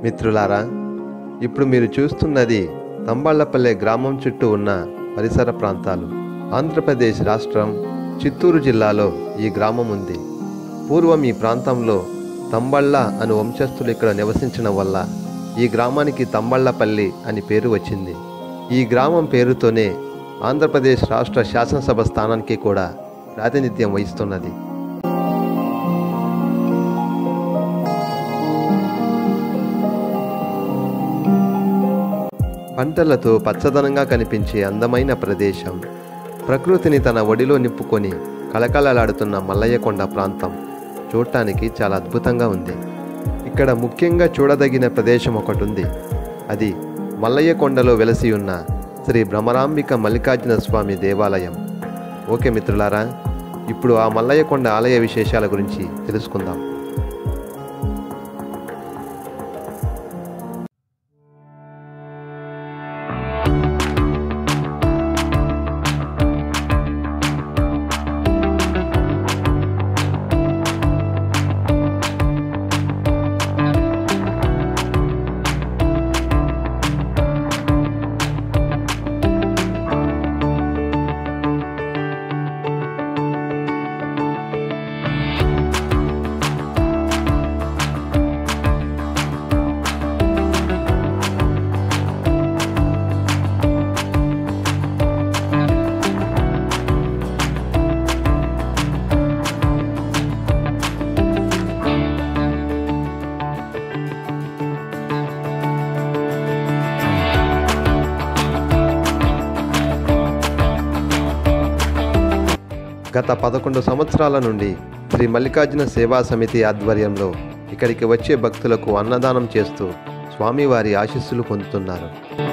మిత్రులారా ఇప్పుడు మీరు చూస్తున్నది తంబాళ్లపల్లె గ్రామం చుట్టూ ఉన్న పరిసర ప్రాంతాలు ఆంధ్రప్రదేశ్ రాష్ట్రం చిత్తూరు జిల్లాలో ఈ గ్రామం ఉంది పూర్వం ఈ ప్రాంతంలో తంబళ్ళ అను వంశస్థులు ఇక్కడ నివసించడం వల్ల ఈ గ్రామానికి తంబళ్ళపల్లి అని పేరు వచ్చింది ఈ గ్రామం పేరుతోనే ఆంధ్రప్రదేశ్ రాష్ట్ర శాసనసభ స్థానానికి కూడా ప్రాతినిధ్యం వహిస్తున్నది పంటలతో పచ్చదనంగా కనిపించే అందమైన ప్రదేశం ప్రకృతిని తన ఒడిలో నింపుకొని కళకళలాడుతున్న మల్లయ్యకొండ ప్రాంతం చూడటానికి చాలా అద్భుతంగా ఉంది ఇక్కడ ముఖ్యంగా చూడదగిన ప్రదేశం ఒకటి ఉంది అది మల్లయ్యకొండలో వెలసి ఉన్న శ్రీ భ్రమరాంబిక మల్లికార్జున స్వామి దేవాలయం ఓకే మిత్రులారా ఇప్పుడు ఆ మల్లయ్యకొండ ఆలయ విశేషాల గురించి తెలుసుకుందాం గత పదకొండు సంవత్సరాల నుండి శ్రీ మల్లికార్జున సేవా సమితి ఆధ్వర్యంలో ఇక్కడికి వచ్చే భక్తులకు అన్నదానం చేస్తూ స్వామివారి ఆశీస్సులు పొందుతున్నారు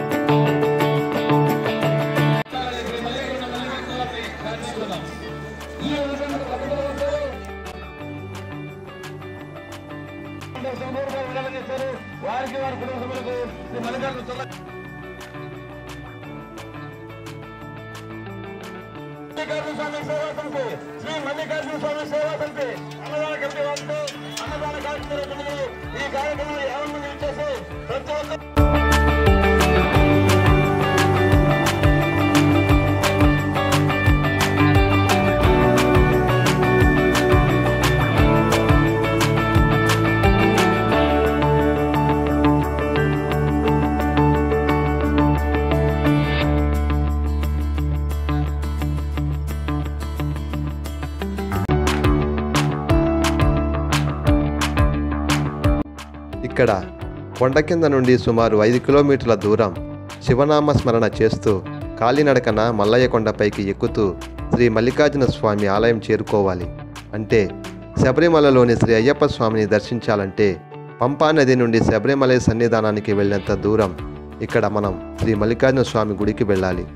వారికి వారి కుటుంబ సభ్యులకు శ్రీ మల్లికార్జున చల్ల మల్లికార్జున స్వామి సేవా సమితి శ్రీ మల్లికార్జున స్వామి సేవా సమితి అన్నదాన కమిటీ వారితో అన్నదాన కార్యక్రమం జరుగుతున్నది ఈ కార్యక్రమం యాభై మంది ఇచ్చేసి ప్రతి ఒక్క ఇక్కడ కొండ కింద నుండి సుమారు ఐదు కిలోమీటర్ల దూరం శివనామ స్మరణ చేస్తూ కాలినడకన మల్లయ్య కొండపైకి ఎక్కుతూ శ్రీ మల్లికార్జున స్వామి ఆలయం చేరుకోవాలి అంటే శబరిమలలోని శ్రీ అయ్యప్ప స్వామిని దర్శించాలంటే పంపా నది నుండి శబరిమల సన్నిధానానికి వెళ్ళేంత దూరం ఇక్కడ మనం శ్రీ మల్లికార్జున స్వామి గుడికి వెళ్ళాలి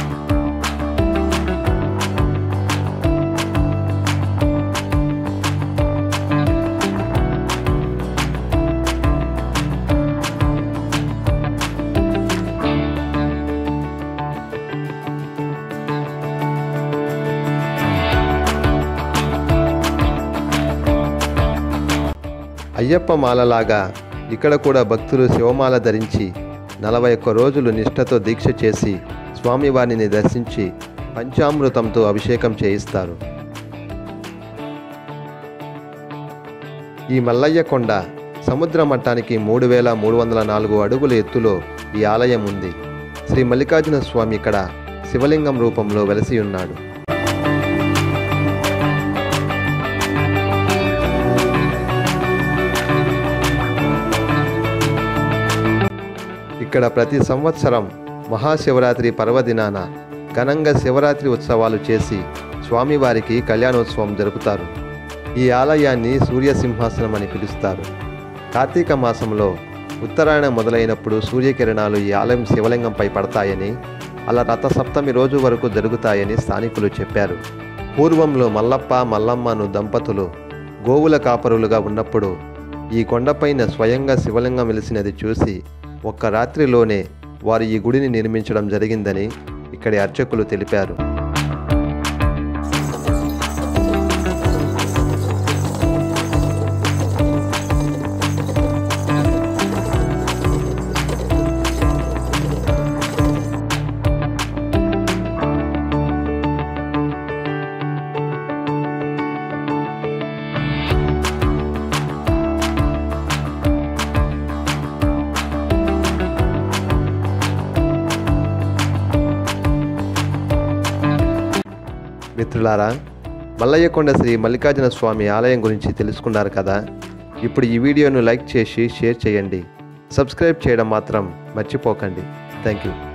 అయ్యప్ప మాలలాగా ఇక్కడ కూడా భక్తులు శివమాల ధరించి నలభై ఒక్క రోజులు నిష్ఠతో దీక్ష చేసి స్వామివారిని దర్శించి పంచామృతంతో అభిషేకం చేయిస్తారు ఈ మల్లయ్య కొండ సముద్ర మట్టానికి మూడు వేల మూడు వందల నాలుగు అడుగుల ఎత్తులో ఈ ఆలయం ఉంది శ్రీ మల్లికార్జున స్వామి ఇక్కడ శివలింగం రూపంలో వెలసి ఉన్నాడు ఇక్కడ ప్రతి సంవత్సరం మహాశివరాత్రి పర్వదినాన ఘనంగా శివరాత్రి ఉత్సవాలు చేసి స్వామివారికి కళ్యాణోత్సవం జరుపుతారు ఈ ఆలయాన్ని సూర్యసింహాసనం అని పిలుస్తారు కార్తీక మాసంలో ఉత్తరాయణం మొదలైనప్పుడు సూర్యకిరణాలు ఈ ఆలయం శివలింగంపై పడతాయని అలా రథసప్తమి రోజు వరకు జరుగుతాయని స్థానికులు చెప్పారు పూర్వంలో మల్లప్ప మల్లమ్మను దంపతులు గోవుల కాపరులుగా ఉన్నప్పుడు ఈ కొండపైన స్వయంగా శివలింగం వెలిసినది చూసి ఒక్క రాత్రిలోనే వారు ఈ గుడిని నిర్మించడం జరిగిందని ఇక్కడి అర్చకులు తెలిపారు మిత్రులారా మల్లయ్యకొండ శ్రీ మల్లికార్జున స్వామి ఆలయం గురించి తెలుసుకున్నారు కదా ఇప్పుడు ఈ వీడియోను లైక్ చేసి షేర్ చేయండి సబ్స్క్రైబ్ చేయడం మాత్రం మర్చిపోకండి థ్యాంక్ యూ